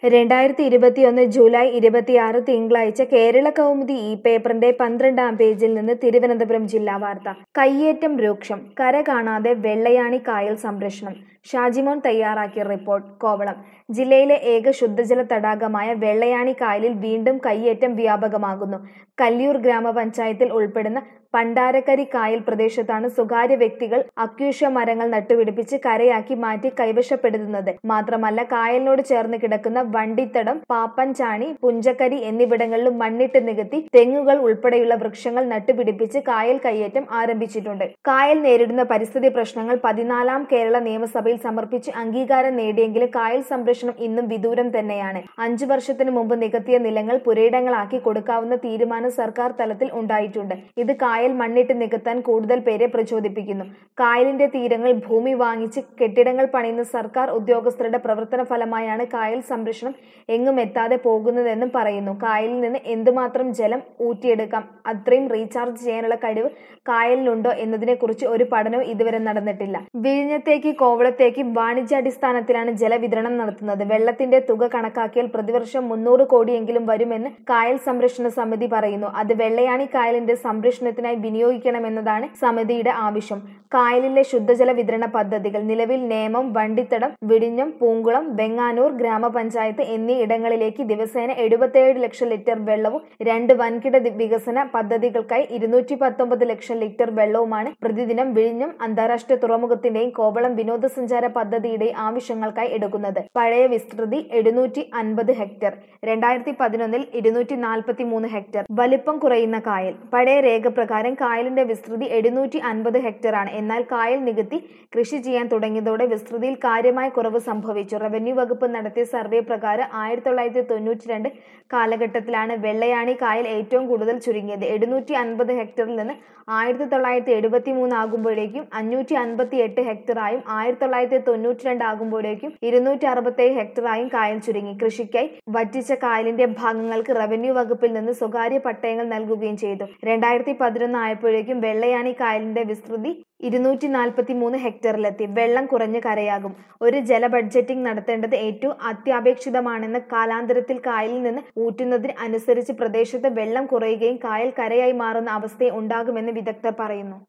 രണ്ടായിരത്തി ഇരുപത്തിയൊന്ന് ജൂലൈ ഇരുപത്തിയാറ് തിങ്കളാഴ്ച കേരള കൗമുദി ഈ പേപ്പറിന്റെ പന്ത്രണ്ടാം പേജിൽ നിന്ന് തിരുവനന്തപുരം ജില്ലാ വാർത്ത കയ്യേറ്റം രൂക്ഷം കര കാണാതെ വെള്ളയാണി കായൽ സംരക്ഷണം ഷാജിമോൻ തയ്യാറാക്കിയ റിപ്പോർട്ട് കോവളം ജില്ലയിലെ ഏക ശുദ്ധജല തടാകമായ വെള്ളയാണി കായലിൽ വീണ്ടും കയ്യേറ്റം വ്യാപകമാകുന്നു കല്ലിയൂർ ഗ്രാമപഞ്ചായത്തിൽ ഉൾപ്പെടുന്ന പണ്ടാരക്കരി കായൽ പ്രദേശത്താണ് സ്വകാര്യ വ്യക്തികൾ അക്യൂഷ്യ മരങ്ങൾ നട്ടുപിടിപ്പിച്ച് കരയാക്കി മാറ്റി കൈവശപ്പെടുത്തുന്നത് മാത്രമല്ല കായലിനോട് ചേർന്ന് കിടക്കുന്ന വണ്ടിത്തടം പാപ്പൻചാണി പുഞ്ചക്കരി എന്നിവിടങ്ങളിലും മണ്ണിട്ട് നികത്തി തെങ്ങുകൾ ഉൾപ്പെടെയുള്ള വൃക്ഷങ്ങൾ നട്ടുപിടിപ്പിച്ച് കായൽ കയ്യേറ്റം ആരംഭിച്ചിട്ടുണ്ട് കായൽ നേരിടുന്ന പരിസ്ഥിതി പ്രശ്നങ്ങൾ പതിനാലാം കേരള നിയമസഭയിൽ സമർപ്പിച്ച് അംഗീകാരം നേടിയെങ്കിലും കായൽ സംരക്ഷണം ഇന്നും വിദൂരം തന്നെയാണ് അഞ്ചു വർഷത്തിനു മുമ്പ് നികത്തിയ നിലങ്ങൾ പുരയിടങ്ങളാക്കി കൊടുക്കാവുന്ന തീരുമാനം സർക്കാർ തലത്തിൽ ഉണ്ടായിട്ടുണ്ട് ഇത് കായൽ മണ്ണിട്ട് നികത്താൻ കൂടുതൽ പേരെ പ്രചോദിപ്പിക്കുന്നു കായലിന്റെ തീരങ്ങൾ ഭൂമി വാങ്ങിച്ച് കെട്ടിടങ്ങൾ പണിയുന്ന സർക്കാർ ഉദ്യോഗസ്ഥരുടെ പ്രവർത്തന ഫലമായാണ് കായൽ സംരക്ഷണം എങ്ങും എത്താതെ പോകുന്നതെന്നും പറയുന്നു കായലിൽ നിന്ന് എന്തുമാത്രം ജലം ഊറ്റിയെടുക്കാം അത്രയും റീചാർജ് ചെയ്യാനുള്ള കഴിവ് കായലിനുണ്ടോ എന്നതിനെക്കുറിച്ച് ഒരു പഠനവും ഇതുവരെ നടന്നിട്ടില്ല വിഴിഞ്ഞത്തേക്ക് കോവളത്തേക്ക് വാണിജ്യാടിസ്ഥാനത്തിലാണ് ജലവിതരണം നടത്തുന്നത് വെള്ളത്തിന്റെ തുക കണക്കാക്കിയാൽ പ്രതിവർഷം മുന്നൂറ് കോടിയെങ്കിലും വരുമെന്ന് കായൽ സംരക്ഷണ സമിതി പറയുന്നു അത് വെള്ളയാണി കായലിന്റെ സംരക്ഷണത്തിനായി വിനിയോഗിക്കണമെന്നതാണ് സമിതിയുടെ ആവശ്യം കായലിലെ ശുദ്ധജല വിതരണ പദ്ധതികൾ നിലവിൽ നേമം വണ്ടിത്തടം വിഴിഞ്ഞം പൂങ്കുളം വെങ്ങാനൂർ ഗ്രാമപഞ്ചായത്ത് എന്നീ ഇടങ്ങളിലേക്ക് ദിവസേന എഴുപത്തിയേഴ് ലക്ഷം ലിറ്റർ വെള്ളവും രണ്ട് വൻകിട ദി- വികസന പദ്ധതികൾക്കായി ഇരുന്നൂറ്റി പത്തൊമ്പത് ലക്ഷം ലിറ്റർ വെള്ളവുമാണ് പ്രതിദിനം വിഴിഞ്ഞം അന്താരാഷ്ട്ര തുറമുഖത്തിന്റെയും കോവളം വിനോദസഞ്ചാര പദ്ധതിയുടെയും ആവശ്യങ്ങൾക്കായി എടുക്കുന്നത് പഴയ വിസ്തൃതി എഴുന്നൂറ്റി അൻപത് ഹെക്ടർ രണ്ടായിരത്തി പതിനൊന്നിൽ ഇരുന്നൂറ്റി നാൽപ്പത്തി മൂന്ന് ഹെക്ടർ വലിപ്പം കുറയുന്ന കായൽ പഴയ രേഖ പ്രകാരം കായലിന്റെ വിസ്തൃതി എഴുന്നൂറ്റി അൻപത് ഹെക്ടർ ആണ് എന്നാൽ കായൽ നികത്തി കൃഷി ചെയ്യാൻ തുടങ്ങിയതോടെ വിസ്തൃതിയിൽ കാര്യമായ കുറവ് സംഭവിച്ചു റവന്യൂ വകുപ്പ് നടത്തിയ സർവേ പ്രകാരം ആയിരത്തി തൊള്ളായിരത്തി തൊണ്ണൂറ്റി രണ്ട് കാലഘട്ടത്തിലാണ് വെള്ളയാണി കായൽ ഏറ്റവും കൂടുതൽ ചുരുങ്ങിയത് എഴുന്നൂറ്റി അൻപത് ഹെക്ടറിൽ നിന്ന് ആയിരത്തി തൊള്ളായിരത്തി എഴുപത്തി മൂന്ന് ആകുമ്പോഴേക്കും അഞ്ഞൂറ്റി അൻപത്തി എട്ട് ഹെക്ടറായും ആയിരത്തി തൊള്ളായിരത്തി തൊണ്ണൂറ്റി രണ്ട് ആകുമ്പോഴേക്കും ഇരുന്നൂറ്റി അറുപത്തേഴ് ഹെക്ടറായും കായൽ ചുരുങ്ങി കൃഷിക്കായി വറ്റിച്ച കായലിന്റെ ഭാഗങ്ങൾക്ക് റവന്യൂ വകുപ്പിൽ നിന്ന് സ്വകാര്യ പട്ടയങ്ങൾ നൽകുകയും ചെയ്തു രണ്ടായിരത്തി പതിനൊന്ന് ആയപ്പോഴേക്കും വെള്ളയാണി കായലിന്റെ വിസ്തൃതി ഇരുന്നൂറ്റി നാൽപ്പത്തി മൂന്ന് ഹെക്ടറിലെത്തി വെള്ളം കുറഞ്ഞ് കരയാകും ഒരു ജല ബഡ്ജറ്റിംഗ് നടത്തേണ്ടത് ഏറ്റവും അത്യാപേക്ഷിതമാണെന്ന് കാലാന്തരത്തിൽ കായലിൽ നിന്ന് ഊറ്റുന്നതിന് അനുസരിച്ച് പ്രദേശത്ത് വെള്ളം കുറയുകയും കായൽ കരയായി മാറുന്ന അവസ്ഥ ഉണ്ടാകുമെന്ന് വിദഗ്ധർ പറയുന്നു